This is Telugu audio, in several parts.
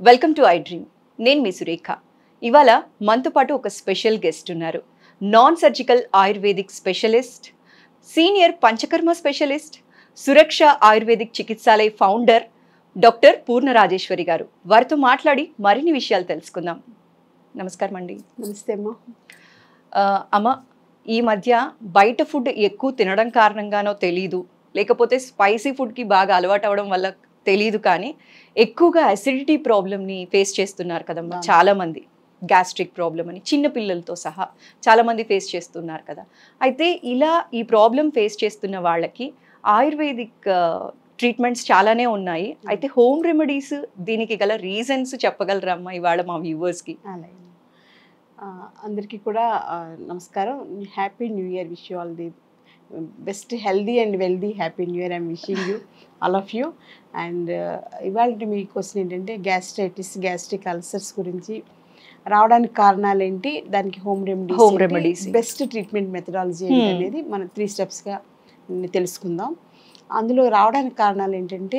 వెల్కమ్ టు ఐ డ్రీమ్ నేను మీ సురేఖ ఇవాళ మనతో పాటు ఒక స్పెషల్ గెస్ట్ ఉన్నారు non surgical ayurvedic specialist senior Panchakarma specialist Suraksha ayurvedic Chikitsalaya founder doctor Purna Rajeshwari garu వారితో మాట్లాడి మరిన్ని విషయాలు తెలుసుకుందాం నమస్కారం అండి నమస్తే అమ్మా ఆ, అమ్మ ఈ మధ్య బయట ఫుడ్ ఎక్కువ తినడం కారణంగానో తెలీదు లేకపోతే స్పైసీ ఫుడ్కి బాగా అలవాటు అవ్వడం వల్ల తెలీదు కానీ ఎక్కువగా అసిడిటీ ప్రాబ్లమ్ని ఫేస్ చేస్తున్నారు కదమ్మా అవును. చాలా మంది గ్యాస్ట్రిక్ ప్రాబ్లం అని చిన్న పిల్లలతో సహా చాలా మంది ఫేస్ చేస్తున్నారు కదా అయితే ఇలా ఈ ప్రాబ్లం ఫేస్ చేస్తున్న వాళ్ళకి ఆయుర్వేదిక్ ట్రీట్మెంట్స్ చాలానే ఉన్నాయి అయితే హోమ్ రెమెడీస్ దీనికి గల రీజన్స్ చెప్పగలరమ్మా ఇవాళ మా వ్యూవర్స్కి అలాగే ఆ, అందరికీ కూడా ఆ, నమస్కారం happy new year wish you all the best healthy and wealthy happy new year I'm wishing you all of you and ఇవాళ మీ క్వశ్చన్ ఏంటంటే గ్యాస్ట్రైటిస్ గ్యాస్ట్రిక్ అల్సర్స్ గురించి రావడానికి కారణాలు ఏంటి దానికి home remedies Home remedies. Best treatment methodology Hmm. అనేది మనం త్రీ స్టెప్స్గా తెలుసుకుందాం అందులో రావడానికి కారణాలు ఏంటంటే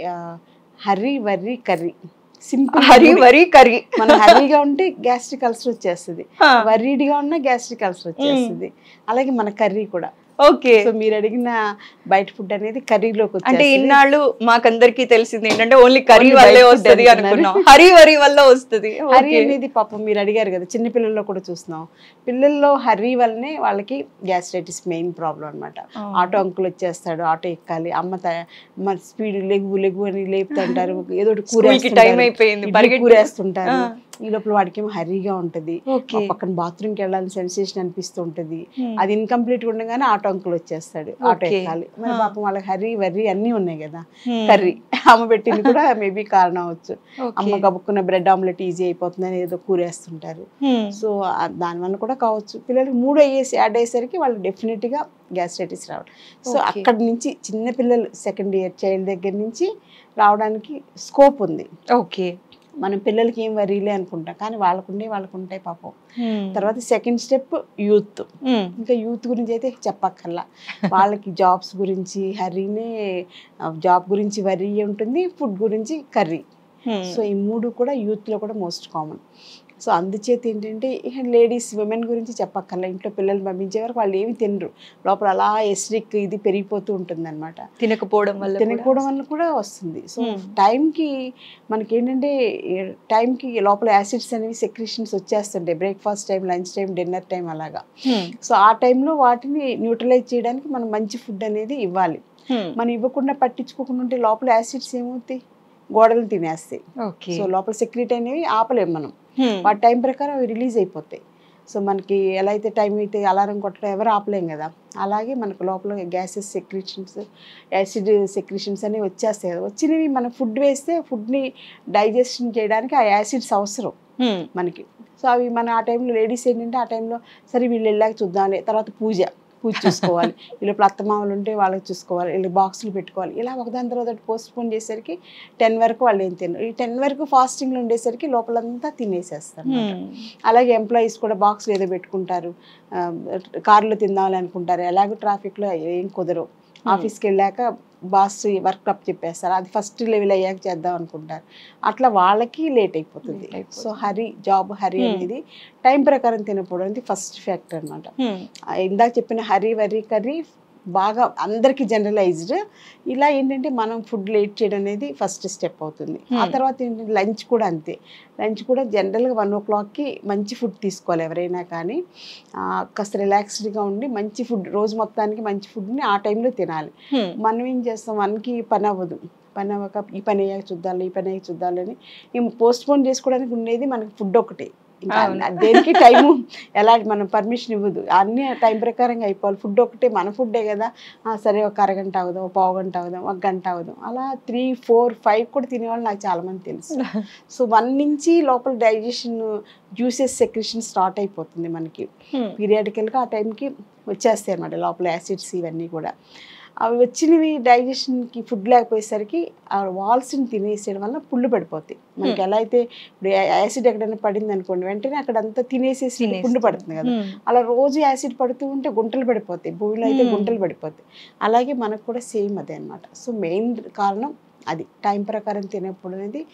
hurry worry curry simple hurry worry curry మన హర్రీగా ఉంటే గ్యాస్ట్రిక్ అల్సర్ వచ్చేస్తుంది వర్రీడ్గా ఉన్నా గ్యాస్ట్రిక్ అల్సర్ వచ్చేస్తుంది అలాగే మన కర్రీ కూడా ఓకే సో మీరు అడిగిన బయట ఫుడ్ అనేది కర్రీలోకి అంటే వచ్చేస్తుంది ఇన్నాళ్ళు మాకందరికి తెలిసింది ఏంటంటే ఓన్లీ కర్రీ Only వల్లే bite food వస్తది అనుకున్నారు. అనుకున్నాం హరి వరి వల్ల వస్తది హర్రీ Okay. అనేది పాపం మీరు అడిగారు కదా చిన్న పిల్లల్లో కూడా చూస్తున్నాం పిల్లల్లో హర్రీ వల్లనే వాళ్ళకి గ్యాస్ట్రైటిస్ మెయిన్ ప్రాబ్లం అన్నమాట ఆ. ఆటో అంకుల్ వచ్చేస్తాడు ఆటో ఎక్కాలి అమ్మ త- అమ్మ స్పీడ్ లెగు లెగు అని లేపుతుంటారు ఏదో ఒకటి School కి కూరేస్తుంటారు. టైం అయిపోయింది ఇడ్లీ పరిగెట్టి కూరేస్తుంటారు ఆ. ఈ లోపల వాడికి ఏమో హర్రీగా ఉంటది ఓకే ఆ పక్కన బాత్రూమ్కి వెళ్ళాలని సెన్సేషన్ అనిపిస్తూ ఉంటుంది అది ఇన్కంప్లీట్ ఉండగానే ఆటో అంకుల్ వచ్చేస్తాడు ఆటో Okay. ఎక్కాలి మరి ఆ. పాపం వాళ్ళకి హర్రీ వర్రీ అన్నీ ఉన్నాయి కదా కర్రీ అమ్మ పెట్టింది కూడా మేబీ కారణం అవచ్చు అమ్మ కబుక్కున్న బ్రెడ్ ఆమ్లెట్ ఈజీ అయిపోతుందని ఏదో కూరేస్తుంటారు సో ఆ- దానివల్ల కూడా కావచ్చు పిల్లలకి మూడు అయ్యేసి యాడ్ అయ్యేసరికి వాళ్ళు డెఫినెట్గా గ్యాస్ట్రైటిస్ రావడం సో Okay. అక్కడి నుంచి చిన్న పిల్లలు సెకండ్ ఇయర్ చైల్డ్ దగ్గర నుంచి రావడానికి స్కోప్ ఉంది ఓకే మనం పిల్లలకి ఏం వరీలే అనుకుంటాం కానీ వాళ్ళకుండే వాళ్ళకు ఉంటాయి పాపం తర్వాత సెకండ్ స్టెప్ యూత్ ఇంకా యూత్ గురించి అయితే చెప్పక్కర్లా వాళ్ళకి జాబ్స్ గురించి హర్రీనే జాబ్ గురించి వరీ ఉంటుంది ఫుడ్ గురించి కర్రీ సో ఈ మూడు కూడా యూత్లో కూడా మోస్ట్ కామన్ సో అందుచేత ఏంటంటే లేడీస్ విమెన్ గురించి చెప్పక్కర్లా ఇంట్లో పిల్లల్ని పంపించే వరకు వాళ్ళు ఏమి తినరు లోపల అలా ఎస్రిక్ ఇది పెరిగిపోతూ ఉంటుంది అనమాట తినకపోవడం వల్ల తినకపోవడం వల్ల కూడా వస్తుంది సో Hmm. టైంకి మనకి ఏంటంటే టైంకి లోపల యాసిడ్స్ అనేవి సెక్రిషన్స్ వచ్చేస్తుంటాయి breakfast time lunch time dinner time అలాగా సో ఆ టైంలో వాటిని న్యూట్రలైజ్ చేయడానికి మనం మంచి ఫుడ్ అనేది ఇవ్వాలి మనం ఇవ్వకుండా పట్టించుకోకుండా ఉంటే లోపల యాసిడ్స్ ఏమవుతాయి గోడలు తినేస్తాయి ఓకే సో లోపల సెక్రెట్ అనేవి ఆపలేం మనం వాటి టైం ప్రకారం అవి రిలీజ్ అయిపోతాయి సో మనకి ఎలా అయితే టైం అయితే అలారం కొట్టడం ఎవరు ఆపలేం కదా అలాగే మనకు లోపల గ్యాసెస్ సెక్రిషన్స్ యాసిడ్ సెక్రిషన్స్ అనేవి వచ్చేస్తాయి కదా వచ్చినవి మనం ఫుడ్ వేస్తే ఫుడ్ని డైజెషన్ చేయడానికి ఆ యాసిడ్స్ అవసరం మనకి సో అవి మన ఆ టైంలో లేడీస్ ఏంటంటే ఆ టైంలో సరే వీళ్ళు వెళ్ళాక చూద్దాంలే తర్వాత పూజ పూజ చూసుకోవాలి వీళ్ళు అత్తమామలు ఉంటే వాళ్ళకి చూసుకోవాలి వీళ్ళు బాక్సులు పెట్టుకోవాలి ఇలా ఒకదాని తర్వాత పోస్ట్ పోన్ చేసేసరికి టెన్ వరకు వాళ్ళు ఏం తినరు ఈ టెన్ వరకు ఫాస్టింగ్లో ఉండేసరికి లోపలంతా తినేసేస్తారు అలాగే ఎంప్లాయీస్ కూడా బాక్స్ ఏదో పెట్టుకుంటారు ఆ, కారులో తిందామని అనుకుంటారు ఎలాగో ట్రాఫిక్లో ఏం కుదరవు ఆఫీస్కి వెళ్ళాక బాస్ వర్క్ అప్ చెప్పేస్తారు అది ఫస్ట్ లెవెల్ అయ్యాక చేద్దాం అనుకుంటారు అట్లా వాళ్ళకి లేట్ అయిపోతుంది Late అయిపోతుంది. So hurry job hurry Hmm. అనేది టైం ప్రకారం తినకపోవడం అనేది ఫస్ట్ ఫ్యాక్టర్ అనమాట ఇందాక చెప్పిన హరి వరి కర్రీ బాగా అందరికి జనరలైజ్డ్ ఇలా ఏంటంటే మనం ఫుడ్ లేట్ చేయడం అనేది ఫస్ట్ స్టెప్ అవుతుంది ఆ Hmm. తర్వాత ఏంటంటే లంచ్ కూడా అంతే లంచ్ కూడా జనరల్గా వన్ ఓ క్లాక్కి మంచి ఫుడ్ తీసుకోవాలి ఎవరైనా కానీ ఆ, కాస్త రిలాక్స్డ్గా ఉండి మంచి ఫుడ్ రోజు మొత్తానికి మంచి ఫుడ్ని ఆ టైంలో తినాలి మనం ఏం చేస్తాం మనకి పని అవ్వదు పని అవ్వక ఈ పని అయ్యాక చూద్దాం ఈ పని అయ్యాక చూద్దామని మేము పోస్ట్ పోన్ చేసుకోవడానికి ఉండేది మనకి ఫుడ్ ఒకటే ఇంకా అవును. అన్ని- దేనికి టైము ఎలా మనం పర్మిషన్ ఇవ్వదు అన్ని టైం ప్రకారంగా అయిపోవాలి ఫుడ్ ఒకటే మన ఫుడ్డే కదా ఆ, సరే ఒక అరగంట అవుదాం ఒక పావు గంట అవుదాం ఒక గంట అవుదాం అలా త్రీ ఫోర్ ఫైవ్ కూడా తినేవాళ్ళు నాకు చాలా మంది తెలుసు సో వన్ నుంచి లోపల డైజెషన్ జ్యూసెస్ సెక్రెషన్ స్టార్ట్ అయిపోతుంది మనకి పీరియాడికల్గా ఆ టైంకి వచ్చేస్తాయి అన్నమాట లోపల యాసిడ్స్ ఇవన్నీ కూడా అవి వచ్చినవి డైజెషన్కి ఫుడ్ లేకపోయేసరికి ఆ వాల్స్ని తినేసేయడం వల్ల పుళ్ళు పడిపోతాయి మనకి ఎలా అయితే ఇప్పుడు యాసిడ్ ఎక్కడైనా పడింది అనుకోండి వెంటనే అక్కడ అంతా తినేసేసి పుండు పడుతుంది కదా అలా రోజు యాసిడ్ పడుతూ ఉంటే గుంటలు పడిపోతాయి భూమిలో అయితే Hmm. గుంటలు పడిపోతాయి అలాగే మనకు కూడా సేమ్ అదే అనమాట సో మెయిన్ కారణం అది టైం ప్రకారం తినప్పుడు అనేది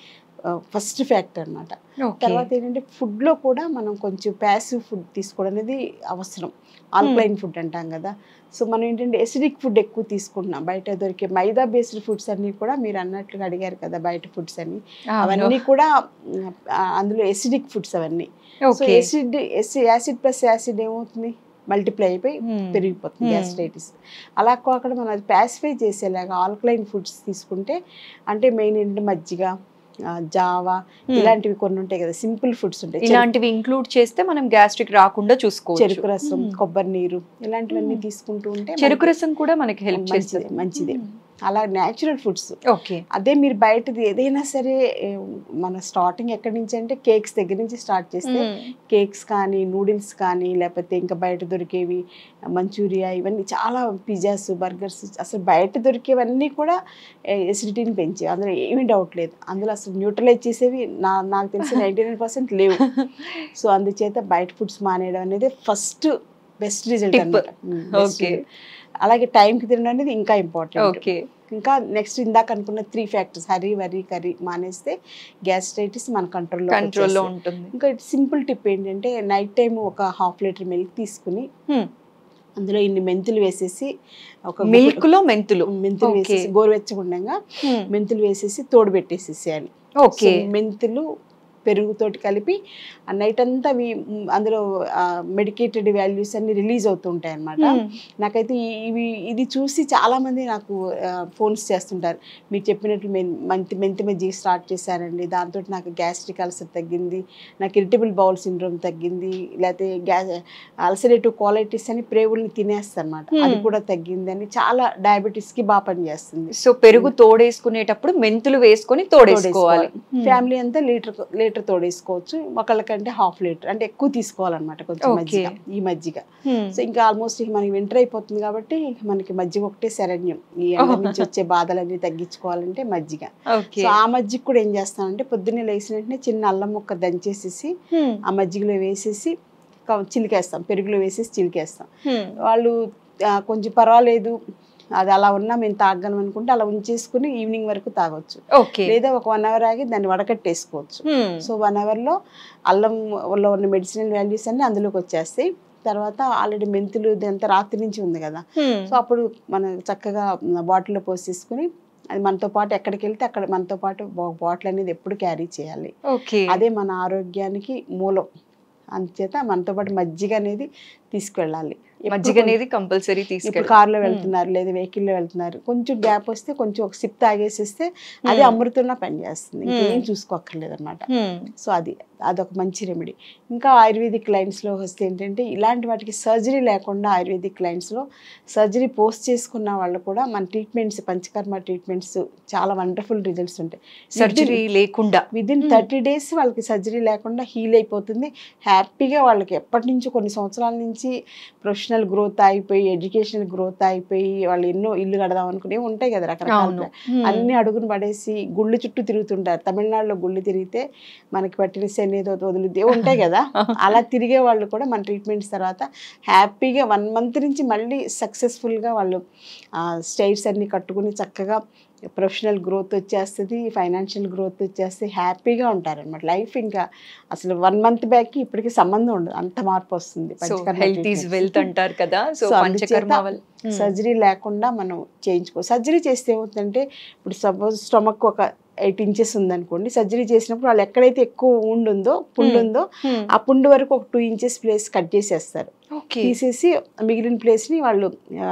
ఫస్ట్ ఫ్యాక్టర్ అనమాట ఓకే తర్వాత ఏంటంటే ఫుడ్లో కూడా మనం కొంచెం ప్యాసివ్ ఫుడ్ తీసుకోవడం అనేది అవసరం ఆల్కలైన్ ఫుడ్ అంటాం కదా సో మనం ఏంటంటే ఎసిడిక్ ఫుడ్ ఎక్కువ తీసుకుంటున్నాం బయట దొరికే మైదా బేస్డ్ ఫుడ్స్ అన్నీ కూడా మీరు అన్నట్లుగా అడిగారు కదా బయట ఫుడ్స్ అన్ని అవన్నీ కూడా మ్, ఆ, అందులో ఎసిడిక్ ఫుడ్స్ అవన్నీ so okay acid acid plus acid ఏమవుతుంది మల్టిప్లై అయిపోయి పెరిగిపోతుంది Hmm. గ్యాస్ట్రైటిస్ అలా కాకుండా మనం అది ప్యాసిఫై చేసేలాగా ఆల్కలైన్ ఫుడ్స్ తీసుకుంటే అంటే మెయిన్ ఏంటంటే మజ్జిగ ఆ, జావా ఇలాంటివి కొన్ని ఉంటాయి కదా సింపుల్ ఫుడ్స్ ఉంటాయి చెరుకు- ఇలాంటివి ఇంక్లూడ్ చేస్తే మనం గ్యాస్ట్రిక్ రాకుండా చూసుకోవచ్చు చెరుకు రసం Hmm. కొబ్బరి నీరు ఇలాంటివన్నీ Hmm. తీసుకుంటూ ఉంటే చెరుకు మనకి రసం కూడా మనకి హెల్ప్ మంచిదే, చేస్తుంది మంచిదే. అలా న్యాచురల్ ఫుడ్స్ ఓకే అదే మీరు బయటది ఏదైనా సరే ఏ, మన స్టార్టింగ్ ఎక్కడి నుంచి అంటే కేక్స్ దగ్గర నుంచి స్టార్ట్ చేస్తే కేక్స్ కానీ నూడిల్స్ కానీ లేకపోతే ఇంకా బయట దొరికేవి మంచూరియా ఇవన్నీ చాలా పిజ్జాస్ బర్గర్స్ అసలు బయట దొరికేవన్నీ కూడా ఎసిడిటీని పెంచే అందులో ఏమీ డౌట్ లేదు అందులో అసలు న్యూట్రలైజ్ చేసేవి నా నాకు తెలిసి నైంటీ నైన్ పర్సెంట్ లేవు సో అందుచేత బయట ఫుడ్స్ మానేయడం అనేది ఫస్ట్ బెస్ట్ రిజల్ట్ Tip. అనమాట Okay. అలాగే టైంకి తినడం అనేది ఇంకా ఇంపార్టెంట్ ఓకే ఇంకా నెక్స్ట్ ఇందాక అనుకున్న three factors hurry worry curry మానేస్తే గ్యాస్ట్రైటిస్ మన కంట్రోల్లో కంట్రోల్లో ఉంటుంది ఇంకా సింపుల్ టిప్ ఏంటంటే నైట్ టైం ఒక హాఫ్ లీటర్ మిల్క్ తీసుకుని Hmm. అందులో ఇన్ని మెంతులు వేసేసి ఒక మిల్క్ లో మెంతులు మెంతులు Okay. వేసేసి గోరువెచ్చగుండగా మెంతులు వేసేసి తోడు పెట్టేసేసేయాలి ఓకే సో మెంతులు పెరుగుతోటి కలిపి ఆ నైట్ అంతా అవి మ్, అందులో మెడికేటెడ్ వాల్యూస్ అన్ని రిలీజ్ అవుతుంటాయి అనమాట నాకైతే ఈ- ఇవి ఇది చూసి చాలా మంది నాకు ఫోన్స్ చేస్తుంటారు మీరు చెప్పినట్లు మెన్- మెంతి మెంతి మజ్జిగ స్టార్ట్ చేశారండి దాంతో నాకు గ్యాస్ట్రిక్ అల్సర్ తగ్గింది నాకు ఇరిటబుల్ బౌల్ సిండ్రోమ్ తగ్గింది లేకపోతే గ్యాస్ అల్సరేటివ్ క్వాలిటీస్ అని ప్రేవుల్ని తినేస్తాను అనమాట అది Hmm. కూడా తగ్గింది అని చాలా డయాబెటీస్ కి బాగా పనిచేస్తుంది సో పెరుగు తోడేసుకునేటప్పుడు మెంతులు వేసుకొని తోడేసుకోవాలి ఫ్యామిలీ అంతా లీటర్ లీటర్ తోడేసుకోవచ్చు ఒకళ్ళకంటే హాఫ్ లీటర్ అంటే ఎక్కువ తీసుకోవాలన్నమాట కొంచెం Okay. మజ్జిగ ఈ మజ్జిగ Hmm. సో ఇంకా ఆల్మోస్ట్ ఇక మనకి వింటర్ అయిపోతుంది కాబట్టి మనకి మజ్జిగ ఒకటే శరణ్యం ఈ ఎండ నుంచి వచ్చే బాధలన్నీ తగ్గించుకోవాలంటే మజ్జిగ ఓకే సో ఆ మజ్జిగ కూడా ఏం చేస్తానంటే పొద్దున్నే లేచిన వెంటనే చిన్న అల్లం ముక్క దంచేసేసి Hmm. ఆ మజ్జిగలో వేసేసి క- చిలికేస్తాం పెరుగులో వేసేసి చిలికేస్తాం Hmm. వాళ్ళు ఆ, కొంచెం పర్వాలేదు అది అలా ఉన్నా మేము తాగలం అనుకుంటే అలా ఉంచేసుకుని ఈవినింగ్ వరకు తాగొచ్చు ఓకే లేదా ఒక వన్ అవర్ ఆగి దాన్ని వడకట్టేసుకోవచ్చు Hmm. సో వన్ అవర్లో అల్లంలో ఉన్న మెడిసినల్ వాల్యూస్ అన్ని అందులోకి వచ్చేస్తాయి తర్వాత ఆల్రెడీ మెంతులు ఇదంతా రాత్రి నుంచి ఉంది కదా Hmm. సో అప్పుడు మనం చక్కగా బాటిల్లో పోసేసుకుని అది మనతో పాటు ఎక్కడికి వెళ్తే అక్కడ మనతో పాటు బాటిల్ అనేది ఎప్పుడు క్యారీ చేయాలి ఓకే అదే మన ఆరోగ్యానికి మూలం అందుచేత మనతో పాటు మజ్జిగ అనేది తీసుకెళ్ళాలి ఎప్పుడు మజ్జిగ అనేది కంపల్సరీ ఇప్పుడు తీసుకెళ్ళి కార్లో వెళ్తున్నారు లేదా వెహికల్ లో వెళ్తున్నారు కొంచెం గ్యాప్ వస్తే కొంచెం ఒక సిప్ తాగేసేస్తే అది Hmm. అమృతంలో పనిచేస్తుంది Hmm. ఇంకేం చూసుకోక్కర్లేదు అనమాట Hmm. సో అది అదొక మంచి రెమెడీ ఇంకా ఆయుర్వేదిక్ లైన్స్లో వస్తే ఏంటంటే ఇలాంటి వాటికి సర్జరీ లేకుండా ఆయుర్వేదిక్ లైన్స్లో సర్జరీ పోస్ట్ చేసుకున్న వాళ్ళు కూడా మన ట్రీట్మెంట్స్ పంచకర్మ ట్రీట్మెంట్స్ చాలా వండర్ఫుల్ రిజల్ట్స్ ఉంటాయి సర్జరీ లేకుండా విదిన్ Hmm. థర్టీ డేస్ వాళ్ళకి సర్జరీ లేకుండా హీల్ అయిపోతుంది హ్యాపీగా వాళ్ళకి ఎప్పటి నుంచో కొన్ని సంవత్సరాల నుంచి ప్రొఫెషనల్ గ్రోత్ అయిపోయి ఎడ్యుకేషనల్ గ్రోత్ అయిపోయి వాళ్ళు ఎన్నో ఇల్లు కడదాం అనుకునే ఉంటాయి కదా రకరకాల అవును Hmm. అన్ని అడుగును పడేసి గుళ్ళు చుట్టూ తిరుగుతుంటారు తమిళనాడులో గుళ్ళు తిరిగితే మనకి పట్టిన శని ఏదో వదులుతే ఉంటాయి కదా అలా తిరిగే వాళ్ళు కూడా మన ట్రీట్మెంట్స్ తర్వాత హ్యాపీగా వన్ మంత్ నుంచి మళ్ళీ సక్సెస్ఫుల్గా వాళ్ళు స్టైల్స్ అన్ని కట్టుకుని చక్కగా ప్రొఫెషనల్ గ్రోత్ వచ్చేస్తుంది ఫైనాన్షియల్ గ్రోత్ వచ్చేస్తే హ్యాపీగా ఉంటారన్నమాట లైఫ్ ఇంకా అసలు వన్ మంత్ బ్యాక్కి ఇప్పటికి సంబంధం ఉండదు అంత మార్పు వస్తుంది so panchakarma health is treatments. Wealth అంటారు కదా సో So, పంచకర్మ అందుచేత వల్ల Hmm. సర్జరీ లేకుండా మనం చేయించుకో సర్జరీ చేస్తే ఏమవుతుందంటే ఇప్పుడు సపోజ్ స్టమక్ ఒక ఎయిట్ ఇంచెస్ ఉందనుకోండి సర్జరీ చేసినప్పుడు వాళ్ళు ఎక్కడైతే ఎక్కువ wound ఉందో పుండు Hmm. ఉందో Hmm. ఆ పుండు వరకు ఒక టూ ఇంచెస్ ప్లేస్ కట్ చేసేస్తారు ఓకే తీసేసి మిగిలిన ప్లేస్ని వాళ్ళు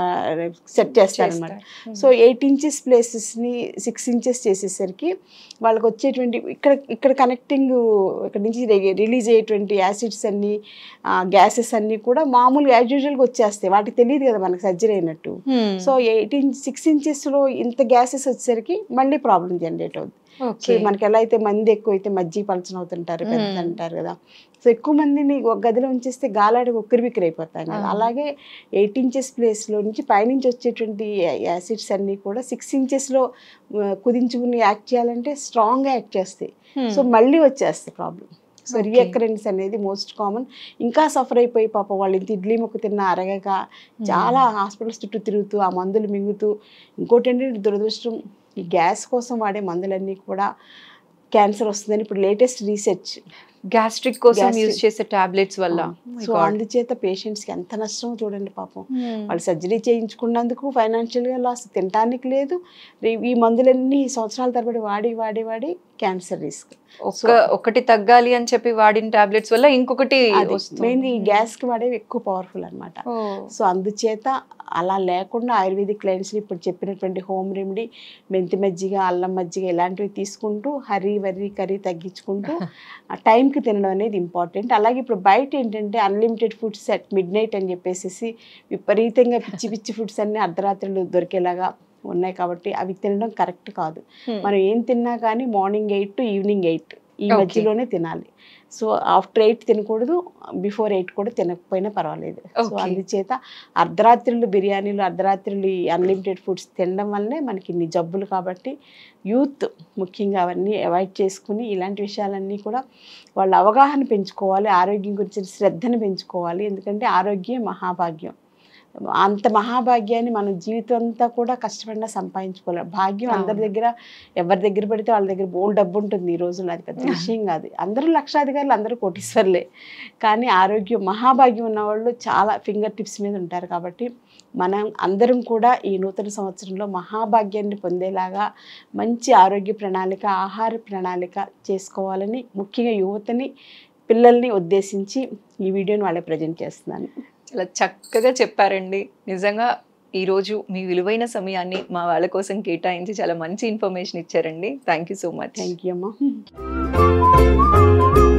సెట్ చేస్తారనమాట చేస్తారు. సో ఎయిట్ ఇంచెస్ ప్లేసెస్ని సిక్స్ ఇంచెస్ చేసేసరికి వాళ్ళకి వచ్చేటువంటి ఇక్కడ ఇక్కడ కనెక్టింగ్ ఇక్కడ నుంచి రిలీజ్ అయ్యేటువంటి యాసిడ్స్ అన్ని గ్యాసెస్ అన్నీ కూడా మామూలుగా యాజ్ యూజువల్గా వచ్చేస్తాయి వాటికి తెలియదు కదా మనకి సర్జరీ అయినట్టు Hmm. So eight inch six ఇంచెస్లో ఇంత గ్యాసెస్ వచ్చేసరికి మళ్ళీ ప్రాబ్లం జనరేట్ అవుతుంది సో ఓకే మనకి ఎలా అయితే మంది ఎక్కువ అయితే మజ్జిగ పలచన అవుతుంటారు పెద్ద Hmm. అంటారు కదా సో ఎక్కువ మందిని ఒక గదిలో ఉంచేస్తే గాలాడి ఉక్కిరి బిక్కిరి అయిపోతాం కదా Ah. అలాగే ఎయిట్ ఇంచెస్ ప్లేస్లో నుంచి పైనుంచి వచ్చేటువంటి యాసిడ్స్ అన్నీ కూడా సిక్స్ ఇంచెస్లో కుదించుకుని యాక్ట్ చేయాలంటే స్ట్రాంగ్గా యాక్ట్ చేస్తాయి Hmm. సో మళ్ళీ వచ్చేస్తాయి ప్రాబ్లం సో Okay. రియకరెన్స్ అనేది మోస్ట్ కామన్ ఇంకా సఫర్ అయిపోయి పాపం వాళ్ళు ఇంత ఇడ్లీ ముక్క తిన్న అరగక చాలా హాస్పిటల్స్ చుట్టూ తిరుగుతూ ఆ మందులు మింగుతూ ఇంకోటి ఏంటంటే దురదృష్టం ఈ గ్యాస్ కోసం వాడే మందులన్నీ కూడా క్యాన్సర్ వస్తుందని ఇప్పుడు లేటెస్ట్ రీసెర్చ్ గ్యాస్ట్రిక్ కోసం Gastric. యూజ్ చేసే టాబ్లెట్స్ వల్ల My సో God. అందుచేత పేషెంట్స్కి ఎంత నష్టం చూడండి పాపం Hmm. వాళ్ళు సర్జరీ చేయించుకున్నందుకు ఫైనాన్షియల్గా లాస్ తినడానికి లేదు రే- ఈ మందులన్నీ సంవత్సరాల తరబడి వాడి వాడి వాడి క్యాన్సర్ రిస్క్ ఒక్క ఒకటి తగ్గాలి అని చెప్పి వాడిన టాబ్లెట్స్ వల్ల ఇంకొకటి అది వస్తుంది. మెయిన్ ఈ గ్యాస్కి వాడేవి ఎక్కువ పవర్ఫుల్ అన్నమాట ఓ. సో అందుచేత అలా లేకుండా ఆయుర్వేదిక్ క్లైంట్స్ని ఇప్పుడు చెప్పినటువంటి హోమ్ రెమెడీ మెంతి మజ్జిగ అల్లం మజ్జిగ ఇలాంటివి తీసుకుంటూ హరి వర్రి కర్రీ తగ్గించుకుంటూ ఆ టైంకి తినడం అనేది ఇంపార్టెంట్ అలాగే ఇప్పుడు బయట ఏంటంటే unlimited foods at midnight అని చెప్పేసి విపరీతంగా పిచ్చి పిచ్చి ఫుడ్స్ అన్నీ అర్ధరాత్రులు దొరికేలాగా ఉన్నాయి కాబట్టి అవి తినడం కరెక్ట్ కాదు Hmm. మనం ఏం తిన్నా కానీ morning eight to evening eight ఈ Okay. మధ్యలోనే తినాలి సో ఆఫ్టర్ ఎయిట్ తినకూడదు బిఫోర్ ఎయిట్ కూడా తినకపోయినా పర్వాలేదు సో Okay. అందుచేత అర్ధరాత్రులు బిర్యానీలు అర్ధరాత్రులు అన్లిమిటెడ్ ఫుడ్స్ తినడం వల్లనే మనకి ఇన్ని జబ్బులు కాబట్టి యూత్ ముఖ్యంగా అవన్నీ అవాయిడ్ చేసుకుని ఇలాంటి విషయాలన్నీ కూడా వాళ్ళ అవగాహన పెంచుకోవాలి ఆరోగ్యం గురించి శ్రద్ధను పెంచుకోవాలి ఎందుకంటే ఆరోగ్యం మహాభాగ్యం అంత మహాభాగ్యాన్ని మనం జీవితం అంతా కూడా కష్టపడినా సంపాదించుకోలేం భాగ్యం అందరి అవును. దగ్గర ఎవరి దగ్గర పడితే వాళ్ళ దగ్గర బోల్ డబ్బు ఉంటుంది ఈ రోజుల్లో అది పెద్ద విషయం కాదు అందరూ లక్షాధికారులు అందరూ కోటీశ్వర్లే కానీ ఆరోగ్యం మహాభాగ్యం ఉన్నవాళ్ళు చాలా ఫింగర్ టిప్స్ మీద ఉంటారు కాబట్టి మనం అందరం కూడా ఈ నూతన సంవత్సరంలో మహాభాగ్యాన్ని పొందేలాగా మంచి ఆరోగ్య ప్రణాళిక ఆహార ప్రణాళిక చేసుకోవాలని ముఖ్యంగా యువతని పిల్లల్ని ఉద్దేశించి ఈ వీడియోని వాళ్ళే ప్రజెంట్ చేస్తున్నాను చాలా చక్కగా చెప్పారండి నిజంగా ఈరోజు మీ విలువైన సమయాన్ని మా వాళ్ళ కోసం కేటాయించి చాలా మంచి ఇన్ఫర్మేషన్ ఇచ్చారండి thank you so much thank you అమ్మా